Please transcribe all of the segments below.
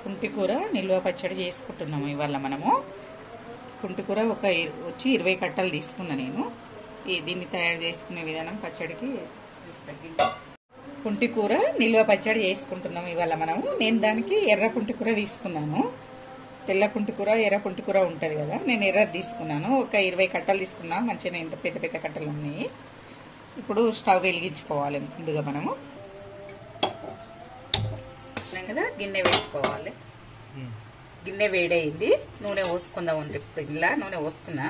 కుంటికూర నిల్వ పచ్చడి చేసుకుంటున్నాము ఇవాళ మనము కుంటికూర ఒక ఇర్- వచ్చి ఇరవై కట్టలు తీసుకున్నా నేను ఈ దీన్ని తయారు చేసుకునే విధానం పచ్చడికి చూస్తాను. కుంటికూర నిల్వ పచ్చడి చేసుకుంటున్నాం ఇవాళ మనము నేను దానికి ఎర్ర కుంటికూర తీసుకున్నాను తెల్ల పుంటికూర ఎర్ర పుంటికూర ఉంటుంది కదా నేను ఎర్రది తీసుకున్నాను ఒక ఇరవై కట్టలు తీసుకున్నా మంచిగా ఇంత పెద్ద పెద్ద కట్టలు ఉన్నాయి ఇప్పుడు స్టవ్ వెలిగించుకోవాలి ముందుగా మనము చూసినాం కదా గిన్నె పెట్టుకోవాలి గిన్నె వేడైంది నూనె పోసుకుందాం అండి ఇప్పుడు ఇలా నూనె పోసుకున్నా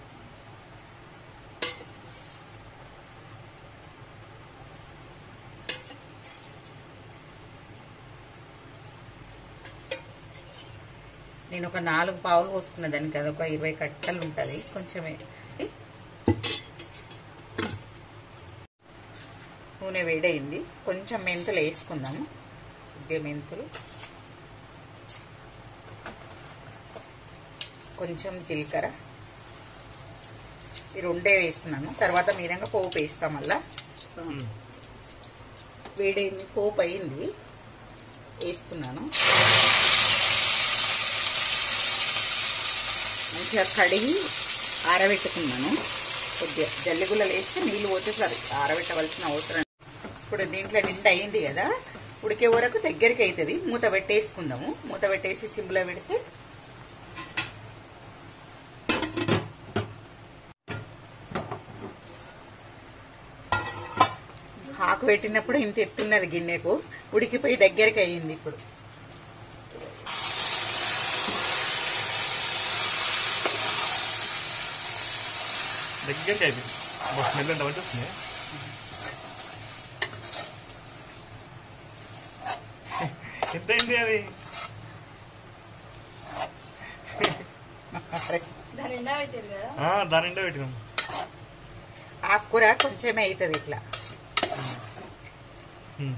నేను ఒక నాలుగు పావులు పోసుకున్న దానికి అది ఒక ఇరవై కట్టలు ఉంటుంది కొంచెమే నూనె వేడైంది కొంచెం మెంతులు వేసుకుందాము కొద్దిగా మెంతులు కొంచెం జీలకర్ర ఈ రెండే వేస్తున్నాను తర్వాత మీదంగా పోపు వేస్తాం మళ్ళా వేడైంది పోపు అయింది వేస్తున్నాను మంచిగా కడిగి ఆరబెట్టుకున్నాను కొద్దిగా జల్లిగుల్లలు వేస్తే నీళ్ళు పోతే సరే ఆరబెట్టవలసిన అవసరం ఇప్పుడు దీంట్లో నిండా అయింది కదా ఉడికే వరకు దగ్గరికి అవుతుంది మూత పెట్టేసుకుందాము మూత పెట్టేసి సిమ్లో పెడితే ఆకు పెట్టినప్పుడు ఇంత ఎత్తున్నది గిన్నెకు ఉడికిపోయి దగ్గరికి అయ్యింది ఇప్పుడు దగ్గరికి అయిపోయింది అబ్బా, స్మెల్ ఎంత మంచి వస్తుంది ఎంత అయింది అది ఆ, దాని నిండా పెట్టినాం ఆకుకూర కొంచెమే అవుతుంది ఇట్లా ఉమ్.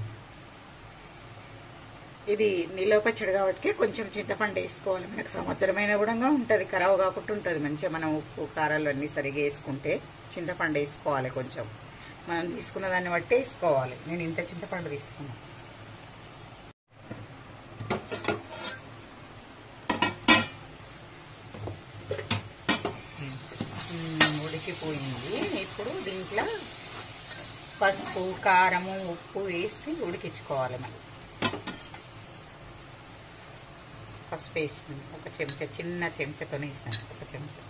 ఇది నిల్వ పచ్చడి కాబట్టి కొంచెం చింతపండు వేసుకోవాలి మనకు సంవత్సరమైన కూడా ఉంటుంది ఖరాబ్ కాకుండా ఉంటుంది మంచిగా మనం ఉప్పు కారాలు అన్నీ సరిగా వేసుకుంటే చింతపండు వేసుకోవాలి కొంచెం మనం తీసుకున్న దాన్ని బట్టి వేసుకోవాలి నేను ఇంత చింతపండు తీసుకున్నాను ఉమ్, ఉడికిపోయింది ఇప్పుడు దీంట్లో పసుపు కారము ఉప్పు వేసి ఉడికించుకోవాలి మనం పసుపు వేసాను ఒక చెంచా చిన్న చెంచాతో వేసాను ఒక చెంచా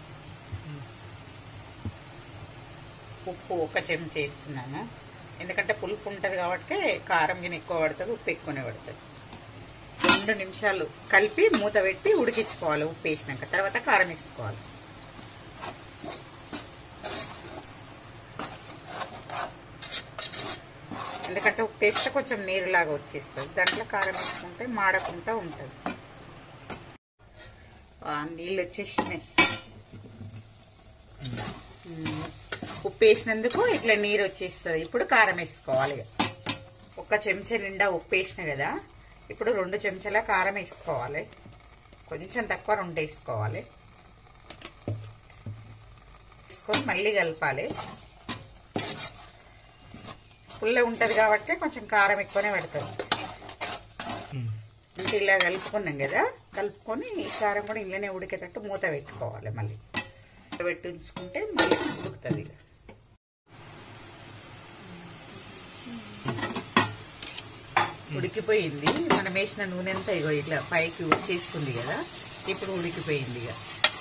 ఉప్పు ఒక చెంచా వేస్తున్నాను ఎందుకంటే పులుపు ఉంటుంది కాబట్టి కారం గిన్నె ఎక్కువ పడుతుంది ఉప్పు ఎక్కువనే పడుతుంది రెండు నిమిషాలు కలిపి మూత పెట్టి ఉడికించుకోవాలి ఉప్పు వేసినాక తర్వాత కారం వేసుకోవాలి ఎందుకంటే ఉప్పు వేస్తే కొంచెం నీరులాగా వచ్చేస్తుంది దాంట్లో కారం వేసుకుంటే మాడకుండా ఉంటుంది ఆ, నీళ్ళు వచ్చేసినాయి ఉమ్, ఉప్పు వేసినందుకు ఇట్లా నీరు వచ్చేస్తుంది ఇప్పుడు కారం వేసుకోవాలి ఇక. ఒక్క చెంచా నిండా ఉప్పు వేసిన కదా ఇప్పుడు రెండు చెంచాల కారం వేసుకోవాలి కొంచెం తక్కువ రెండు వేసుకోవాలి వేసుకొని మళ్ళీ కలపాలి పుల్ల ఉంటుంది కాబట్టి కొంచెం కారం ఎక్కువనే పడుతుంది ఉమ్. అంటే ఇలా కలుపుకున్నాం కదా కలుపుకొని ఈ కారం కూడా ఇళ్ళనే ఉడికేటట్టు మూత పెట్టుకోవాలి మళ్ళీ మూత పెట్టి ఉంచుకుంటే మళ్ళీ ఉడుకుతుంది ఇక. ఉడికిపోయింది మనం వేసిన నూనె అంతా ఇగో ఇట్లా పైకి వచ్చేస్తుంది కదా ఇప్పుడు ఉడికిపోయింది ఇక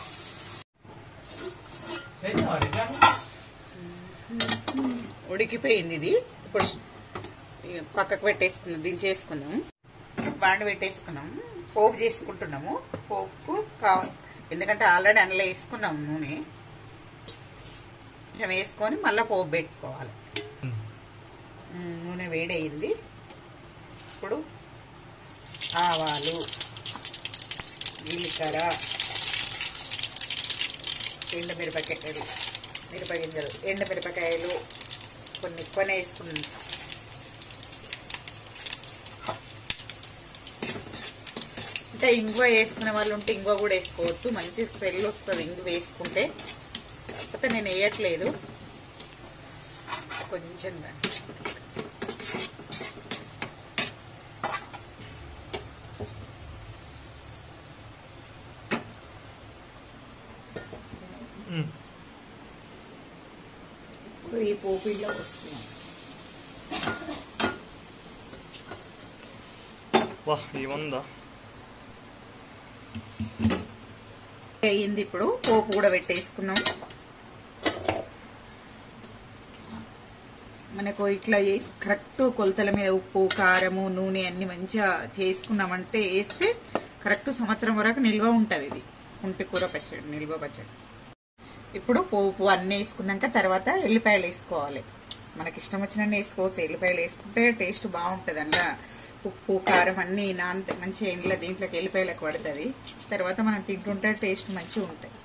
ఉడికిపోయింది ఇది ఇప్పుడు ఇక పక్కకు పెట్టేసుకుందాం దించేసుకుందాం బాండ పెట్టేసుకున్నాం పోపు చేసుకుంటున్నాము పోపు కావాలి ఎందుకంటే ఆల్రెడీ అందులో వేసుకున్నాం నూనె కొంచెం వేసుకొని మళ్ళీ పోపు పెట్టుకోవాలి ఉమ్. ఉమ్, నూనె వేడయింది ఇప్పుడు ఆవాలు జీలకర్ర ఎండు మిరపకాయలు మిరపగింజలు ఎండు మిరపకాయలు కొన్ని ఎక్కువనే వేసుకున్నాను అంటే ఇంగువ వేసుకునే వాళ్ళు ఉంటే ఇంగువ కూడా వేసుకోవచ్చు మంచి స్మెల్ వస్తుంది ఇంగు వేసుకుంటే కాకపోతే నేను వేయట్లేదు కొంచెం ఇప్పుడు ఈ పోపు ఇలా వస్తున్నాం వా ఏముందా అయ్యింది ఇప్పుడు పోపు కూడా పెట్టేసుకున్నాం మనకు ఇట్లా చేసి కరెక్ట్ కొలతల మీద ఉప్పు కారము నూనె అన్ని మంచిగా చేసుకున్నామంటే వేస్తే కరెక్ట్ సంవత్సరం వరకు నిల్వ ఉంటుంది ఇది ఉంటి కూర పచ్చడి నిల్వ పచ్చడి ఇప్పుడు పోపు అన్నీ వేసుకున్నాక తర్వాత ఎల్లిపాయలు వేసుకోవాలి మనకి ఇష్టం వచ్చినన్ని వేసుకోవచ్చు ఎల్లిపాయలు వేసుకుంటే టేస్ట్ బాగుంటుంది అందులో ఉప్పు కారం అన్నీ నాన్ మంచిగా ఇంట్లో దీంట్లోకి ఎల్లిపాయలకు పడుతుంది తర్వాత మనం తింటుంటే టేస్ట్ మంచిగా ఉంటాయి